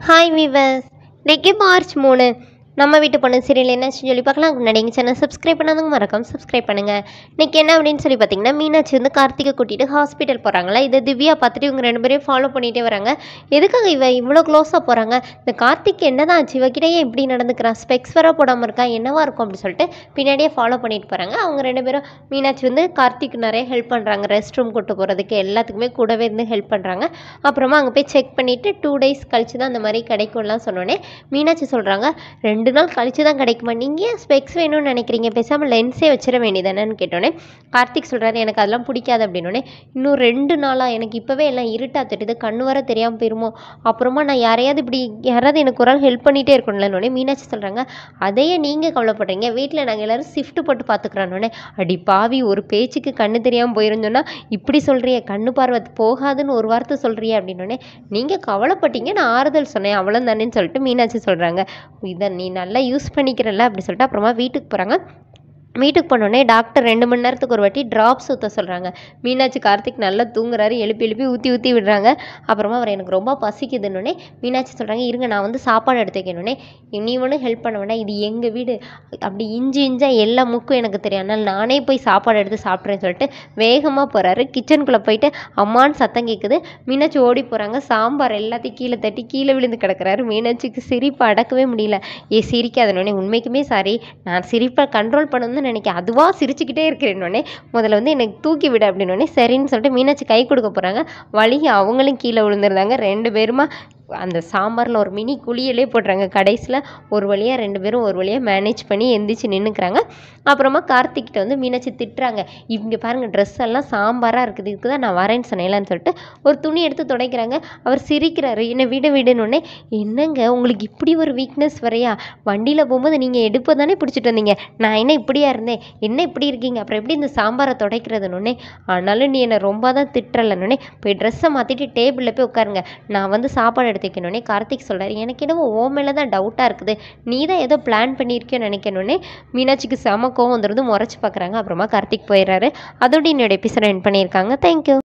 hi viewers இன்னைக்கு March மூணு நம்ம வீட்டு பொண்ணு சீரியல் என்னாச்சுன்னு சொல்லி பார்க்கலாம் அதுக்கு முன்னாடி எங்கள் சேனல் சப்ஸ்கிரைப் பண்ணாதவங்க மறக்காம சப்ஸ்கிரைப் பண்ணுங்கள் இன்னைக்கு என்ன அப்படின்னு சொல்லி பார்த்தீங்கன்னா மீனாட்சி வந்து கார்த்திகை கூட்டிகிட்டு ஹாஸ்பிட்டல் போகிறாங்களா இதை திவ்யா பார்த்துட்டு இவங்க ரெண்டு பேரையும் ஃபாலோ பண்ணிகிட்டே வராங்க எதுக்காக இவ இவ்வளோ க்ளோஸாக போகிறாங்க இந்த கார்த்திக் என்னதான் ஆச்சு இவகிட்ட ஏன் இப்படி நடந்துக்கிறான் ஸ்பெக்ஸ் வர போடாமல் இருக்கா என்னவா இருக்கும் அப்படின்னு சொல்லிட்டு பின்னாடியே ஃபாலோ பண்ணிட்டு போகிறாங்க அவங்க ரெண்டு பேரும் மீனாட்சி வந்து கார்த்திக் நிறைய ஹெல்ப் பண்ணுறாங்க ரெஸ்ட் ரூம் கூட்டு போகிறதுக்கு எல்லாத்துக்குமே கூடவே இருந்து ஹெல்ப் பண்ணுறாங்க அப்புறமா அங்கே போய் செக் பண்ணிவிட்டு டூ டேஸ் கழிச்சு தான் அந்த மாதிரி கிடைக்கும்லாம் சொன்னோன்னே மீனாட்சி சொல்கிறாங்க ரெண்டு நாள் கழிச்சு தான் கிடைக்குமா நீங்கள் ஏன் ஸ்பெக்ஸ் வேணும்னு நினைக்கிறீங்க பேசாமல் லென்ஸே வச்சிட வேண்டியதானேன்னு கேட்டோன்னே கார்த்திக் சொல்கிறாரு எனக்கு அதெல்லாம் பிடிக்காது அப்படின்னோடனே இன்னும் ரெண்டு நாளாக எனக்கு இப்போவே எல்லாம் இருட்டா தெரியுது கண்ணு வர தெரியாமல் போயிருமோ அப்புறமா நான் யாரையாவது இப்படி யாராவது எனக்கு ஒரு ஆள் ஹெல்ப் பண்ணிகிட்டே இருக்கணும்லன்னொடனே மீனாட்சி சொல்கிறாங்க அதையே நீங்கள் கவலைப்படுறீங்க வீட்டில் நாங்கள் எல்லோரும் ஷிஃப்ட் போட்டு பார்த்துக்குறோன்னொடனே அடி பாவி ஒரு பேச்சுக்கு கண்ணு தெரியாமல் போயிருந்தோன்னா இப்படி சொல்கிறிய கண்ணு பார்வை போகாதுன்னு ஒரு வார்த்தை சொல்கிறிய அப்படின்னோடனே நீங்கள் கவலைப்பட்டீங்க நான் ஆறுதல் சொன்னேன் அவ்வளோ தானேன்னு சொல்லிட்டு மீனாட்சி சொல்கிறாங்க இதை நீ நல்லா யூஸ் பண்ணிக்கிறல்ல அப்படி சொல்லிட்டு அப்புறமா வீட்டுக்கு போகிறாங்க வீட்டுக்கு போனோடனே டாக்டர் ரெண்டு மணி நேரத்துக்கு ஒரு வாட்டி ட்ராப்ஸ் ஊற்ற சொல்கிறாங்க மீனாட்சி கார்த்திக் நல்லா தூங்குறாரு எழுப்பி எழுப்பி ஊற்றி ஊற்றி விடுறாங்க அப்புறமா அவர் எனக்கு ரொம்ப பசிக்குதுன்னொடனே மீனாட்சி சொல்கிறாங்க இருங்க நான் வந்து சாப்பாடு எடுத்து வைக்கணுன்னே நீ ஒன்றும் ஹெல்ப் பண்ண வேண்டாம் இது எங்கள் வீடு அப்படி இஞ்சி இஞ்சாக எல்லா முக்கும் எனக்கு தெரியும் அதனால் நானே போய் சாப்பாடு எடுத்து சாப்பிட்றேன்னு சொல்லிட்டு வேகமாக போகிறாரு கிச்சனுக்குள்ளே போயிட்டு அம்மான்னு சத்தம் கேட்குது மீனாட்சி ஓடி போகிறாங்க சாம்பார் எல்லாத்தையும் கீழே தட்டி கீழே விழுந்து கிடக்குறாரு மீனாட்சிக்கு சிரிப்பை அடக்கவே முடியல ஏ சிரிக்காதனோடனே உண்மைக்குமே சாரி நான் சிரிப்பை கண்ட்ரோல் பண்ணணும்னு நினைக்கிறேன் அதுவாக சிரிச்சுக்கிட்டே இருக்கிறேன்னொடனே முதல்ல வந்து எனக்கு தூக்கி விடு அப்படின்னோடனே சரின்னு சொல்லிட்டு மீனாட்சி கை கொடுக்க போகிறாங்க வழி அவங்களும் கீழே விழுந்துருந்தாங்க ரெண்டு பேருமா அந்த சாம்பாரில் ஒரு மினி குளியலே போடுறாங்க கடைசியில் ஒரு வழியாக ரெண்டு பேரும் ஒரு வழியாக மேனேஜ் பண்ணி எந்திரிச்சு நின்றுக்கிறாங்க அப்புறமா கார்த்திக்கிட்ட வந்து மீனாட்சி திட்டுறாங்க இங்கே பாருங்கள் ட்ரெஸ் எல்லாம் சாம்பாராக இருக்குது இதுக்கு தான் நான் வரேன்னு சொன்னேன்லன்னு சொல்லிட்டு ஒரு துணி எடுத்து துடைக்கிறாங்க அவர் சிரிக்கிறாரு என்னை விடு விடுனோடனே என்னங்க உங்களுக்கு இப்படி ஒரு வீக்னஸ் வரையா வண்டியில் போகும்போது நீங்கள் எடுப்பை தானே பிடிச்சிட்டு வந்தீங்க நான் என்ன இப்படியா இருந்தேன் என்ன இப்படி இருக்கீங்க அப்புறம் எப்படி இந்த சாம்பாரை துடைக்கிறதுனோடனே ஆனாலும் நீ என்னை ரொம்ப தான் திட்டுறலன்னொடனே போய் ட்ரெஸ்ஸை மாற்றிட்டு டேபிளில் போய் உட்காருங்க நான் வந்து சாப்பாடு எடுத்து வைக்கணுன்னே கார்த்திக் சொல்கிறார் எனக்கு என்னவோ ஓ மேலே தான் டவுட்டாக இருக்குது நீ தான் ஏதோ பிளான் பண்ணியிருக்கியோன்னு நினைக்கணுன்னே மீனாட்சிக்கு செம கோவம் வந்துருந்து முறைச்சி பார்க்குறாங்க அப்புறமா கார்த்திக் போயிடுறாரு அதோட என்னோட எபிசோட் என் பண்ணியிருக்காங்க தேங்க்யூ